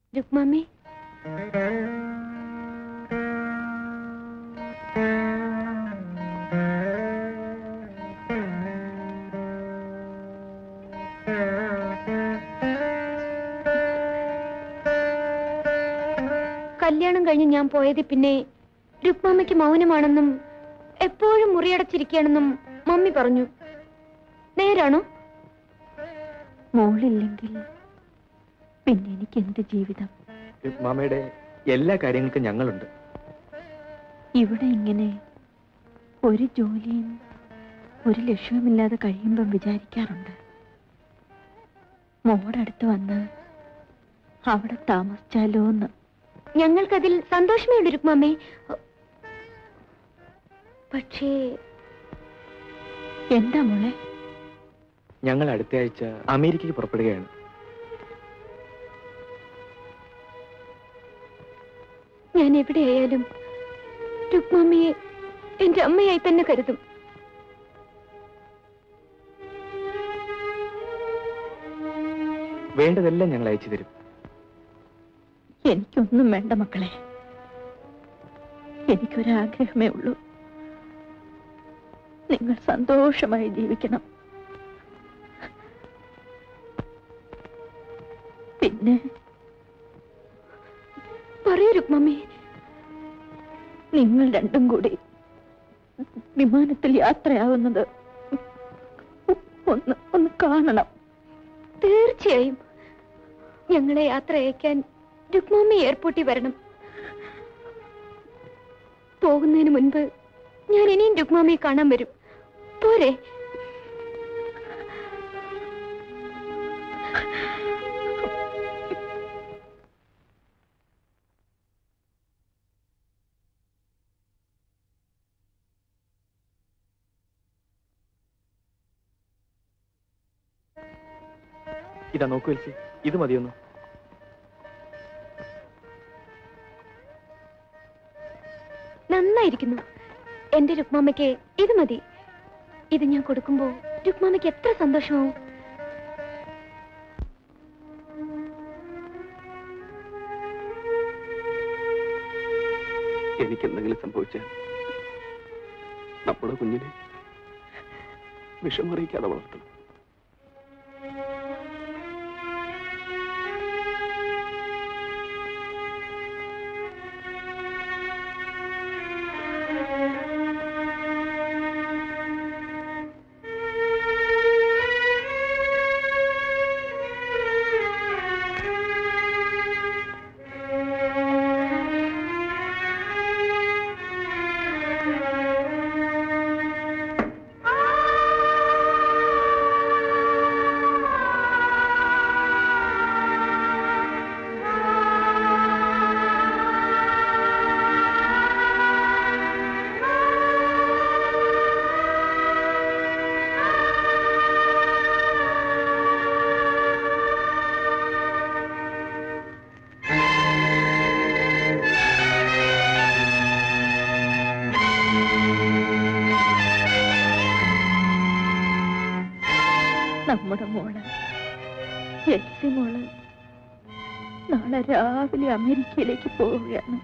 രുക്മാമേ കല്യാണം കഴിഞ്ഞ് ഞാൻ പോയത് പിന്നെ രുക്മാമയ്ക്ക് മൗനമാണെന്നും എപ്പോഴും മുറിയടച്ചിരിക്കുകയാണെന്നും മമ്മി പറഞ്ഞു നേരാണോ മോളില്ലെങ്കിൽ പിന്നെ എനിക്ക് എന്ത് ജീവിതം മാമയുടെ എല്ലാ കാര്യങ്ങൾക്കും ഞങ്ങളുണ്ട് ഇവിടെ ഇങ്ങനെ ഒരു ജോലിയും ഒരു ലക്ഷ്യവുമില്ലാതെ കഴിയുമ്പം വിചാരിക്കാറുണ്ട് മോടടുത്ത് വന്ന് അവിടെ താമസിച്ചാലോ എന്ന് ഞങ്ങൾക്കതിൽ സന്തോഷമേ ഉള്ളൂ രുക്മാമേ പക്ഷേ എന്താ മോളെ ഞങ്ങൾ അടുത്ത ആഴ്ച അമേരിക്കയ്ക്ക് പുറപ്പെടുകയാണ് ഞാൻ എവിടെയായാലും രുക്മാമയെ എന്റെ അമ്മയായി തന്നെ കരുതും വേണ്ടതെല്ലാം ഞങ്ങൾ അയച്ചു തരും എനിക്കൊന്നും വേണ്ട മക്കളെ എനിക്കൊരാഗ്രഹമേ ഉള്ളൂ നിങ്ങൾ സന്തോഷമായി ജീവിക്കണം പിന്നെ പറയൂ രുക്മാമേ നിങ്ങൾ രണ്ടും കൂടി വിമാനത്തിൽ യാത്രയാവുന്നത് ഒന്ന് ഒന്ന് കാണണം തീർച്ചയായും ഞങ്ങളെ യാത്ര അയക്കാൻ രുക്മാമി എയർപോർട്ടിൽ വരണം പോകുന്നതിന് മുൻപ് ഞാൻ ഇനിയും രുക്മാമിയെ കാണാൻ വരും പോരെ ഇതാ നോക്കൂ എൽസി ഇത് മതിയൊന്നു നന്നായിരിക്കുന്നു എന്റെ രുക്മാമയ്ക്ക് ഇത് മതി ഇത് ഞാൻ കൊടുക്കുമ്പോ രുക്മാമയ്ക്ക് എത്ര സന്തോഷമാവും എനിക്ക് എന്തെങ്കിലും സംഭവിച്ചാൽ നമ്മുടെ കുഞ്ഞിനെ വിഷമറിയിക്കാതെ വളർത്തണം നമ്മുടെ മോള് എൽസി മോള് നാളെ രാവിലെ അമേരിക്കയിലേക്ക് പോവുകയാണ്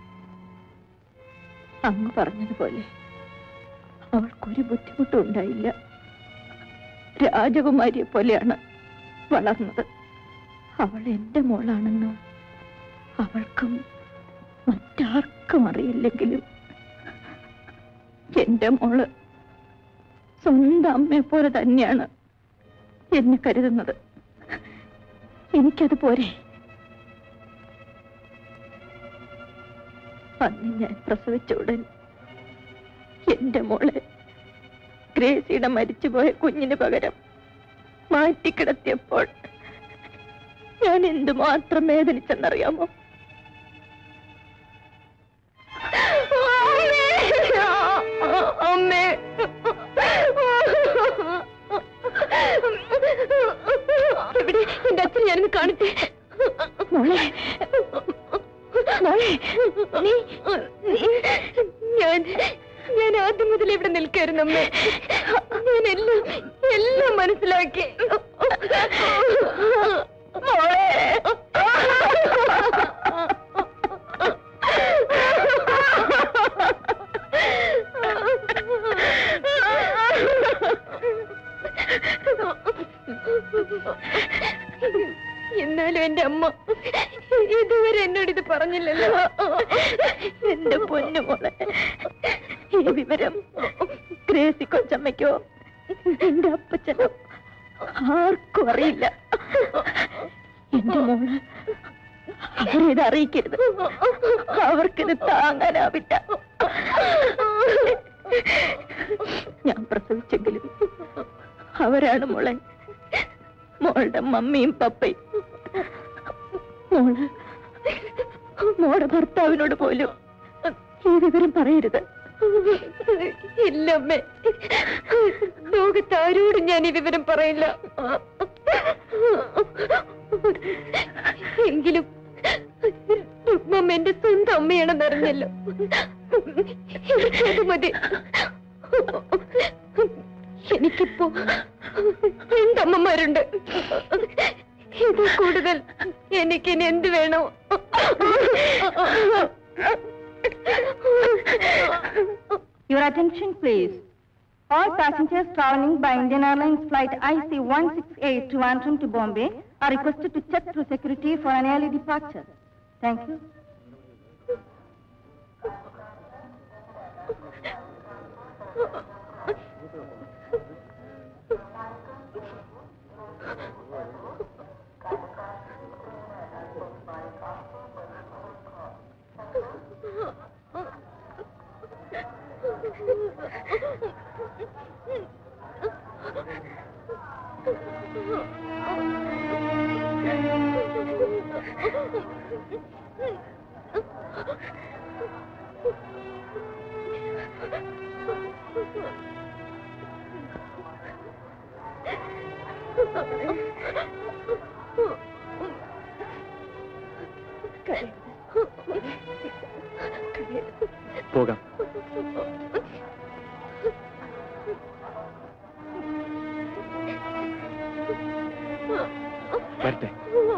അങ്ങ് പറഞ്ഞതുപോലെ അവൾക്കൊരു ബുദ്ധിമുട്ടും ഉണ്ടായില്ല രാജകുമാരിയെ പോലെയാണ് വളർന്നത് അവൾ എന്റെ മോളാണെന്ന് അവൾക്കും മറ്റാർക്കും അറിയില്ലെങ്കിലും എന്റെ മോള് സ്വന്തം അമ്മയെ പോലെ തന്നെയാണ് എന്നെ കരുതുന്നത് എനിക്കത് പോരെ അന്ന് ഞാൻ പ്രസവിച്ച ഉടൻ എന്റെ മോളെ ഗ്രേസിയുടെ മരിച്ചുപോയ കുഞ്ഞിന് പകരം മാറ്റിക്കിടത്തിയപ്പോൾ ഞാൻ എന്തുമാത്രം വേദനിച്ചെന്നറിയാമോ അമ്മേ ഇവിടെ എന്റെ അച്ഛൻ ഞാനൊന്ന് കാണിച്ചേ മോളെ മോളെ നീ ഞാൻ ഞാൻ ആദ്യം മുതൽ ഇവിടെ നിൽക്കായിരുന്നു അമ്മേ ഞാൻ എല്ലാം എല്ലാം മനസ്സിലാക്കി മോളെ എന്നാലും എന്റെ അമ്മ ഇതുവരെ എന്നോട് ഇത് പറഞ്ഞില്ലല്ലോ എന്റെ പൊന്നു മോളെ ഈ വിവരം ഗ്രേസി കൊച്ചമ്മയ്ക്കോ എന്റെ അപ്പച്ചനോ ആർക്കും അറിയില്ല എന്റെ മോള് അവരിത് അറിയിക്കരുത് അവർക്കിത് താങ്ങാനാവില്ല ഞാൻ പ്രസവിച്ചെങ്കിലും അവരാണ് മോളെ മോളുടെ മമ്മിയും പപ്പയും മോള് മോളുടെ ഭർത്താവിനോട് പോലും ഈ വിവരം പറയരുത് ഇല്ലമ്മേ ലോകത്ത് ആരോടും ഞാൻ ഈ വിവരം പറയില്ല എങ്കിലും രുക്മമ്മ എന്റെ സ്വന്തം അമ്മയാണെന്ന് അറിഞ്ഞല്ലോ അത് മതി എനിക്കിപ്പോ രണ്ടമ്മമാരുണ്ട് ഇത് കൂടുതൽ എനിക്കിനി എന്ത് വേണോ Your attention, please. All passengers traveling by Indian Airlines flight IC168 to Antrim to Bombay are requested to check through security for an early departure. Thank you. പോകാം വരട്ടെ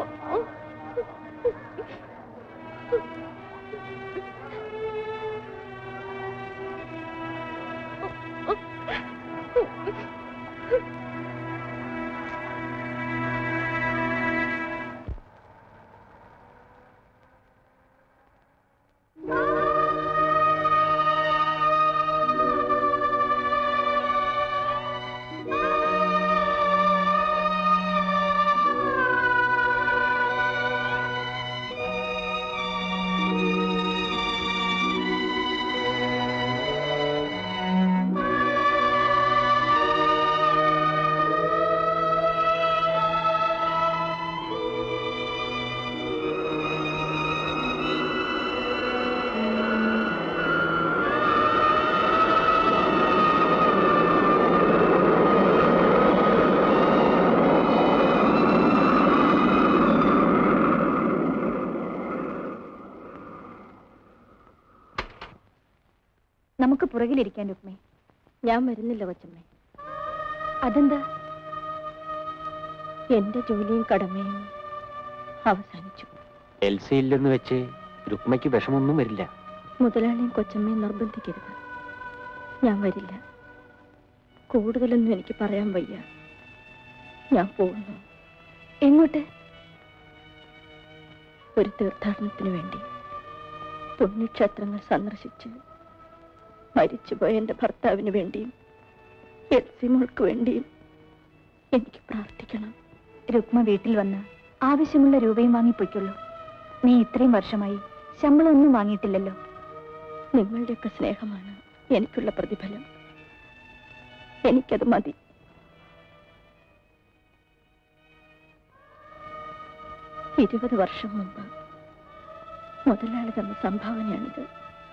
നമുക്ക് പുറകിലിരിക്കാൻ രുക്മേ ഞാൻ വരുന്നില്ല കൊച്ചമ്മേ അതെന്താ എന്റെ ജോലിയും കടമയും അവസാനിച്ചു എൽസി ഇല്ലെന്ന് വെച്ച് രുക്മയ്ക്ക് വിഷമൊന്നും വരില്ല മുതലാളിയും കൊച്ചമ്മയും നിർബന്ധിക്കരുത് ഞാൻ വരില്ല കൂടുതലൊന്നും എനിക്ക് പറയാൻ വയ്യ ഞാൻ പോകുന്നു എങ്ങോട്ട് ഒരു തീർത്ഥാടനത്തിന് വേണ്ടി പുണ്യക്ഷേത്രങ്ങൾ സന്ദർശിച്ച് മരിച്ചുപോയ എന്റെ ഭർത്താവിന് വേണ്ടിയും എൽസിമോൾക്ക് വേണ്ടിയും എനിക്ക് പ്രാർത്ഥിക്കണം രുക്മ വീട്ടിൽ വന്ന് ആവശ്യമുള്ള രൂപയും വാങ്ങിപ്പോയിക്കുള്ളൂ നീ ഇത്രയും വർഷമായി ശമ്പളം ഒന്നും വാങ്ങിയിട്ടില്ലല്ലോ നിങ്ങളുടെയൊക്കെ സ്നേഹമാണ് എനിക്കുള്ള പ്രതിഫലം എനിക്കത് മതി ഇരുപത് വർഷം മുമ്പ് മുതലാളി തന്ന സംഭാവനയാണിത്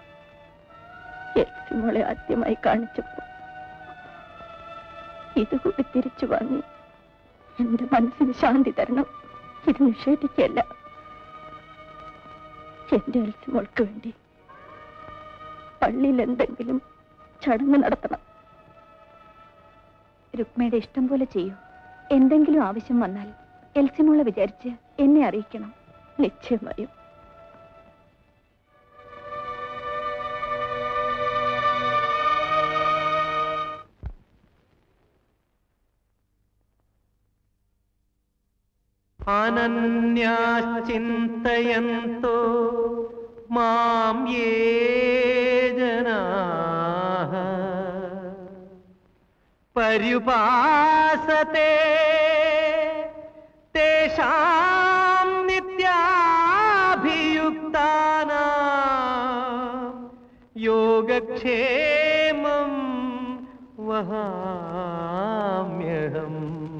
എൽസി മോളെ ആദ്യമായി കാണിച്ചപ്പോൾ ഇതുകൂടി തിരിച്ചു വാങ്ങി എന്റെ മനസ്സിന് ശാന്തി തരണം ഇത് നിഷേധിക്കല്ല എന്റെ എൽസി മോൾക്ക് വേണ്ടി പള്ളിയിൽ എന്തെങ്കിലും ചടങ്ങ് നടത്തണം രുക്മയുടെ ഇഷ്ടം പോലെ ചെയ്യൂ എന്തെങ്കിലും ആവശ്യം വന്നാൽ എൽസിമുള്ള വിചാരിച്ച് എന്നെ അറിയിക്കണം നിശ്ചയമായും അനന്യാശ്ചിന്തയന്തോ മാം യേ ജനാഃ പര്യുപാസത്തെ തേഷാം നിത്യാഭിയുക്താനാം യോഗക്ഷേമം വഹാമ്യഹം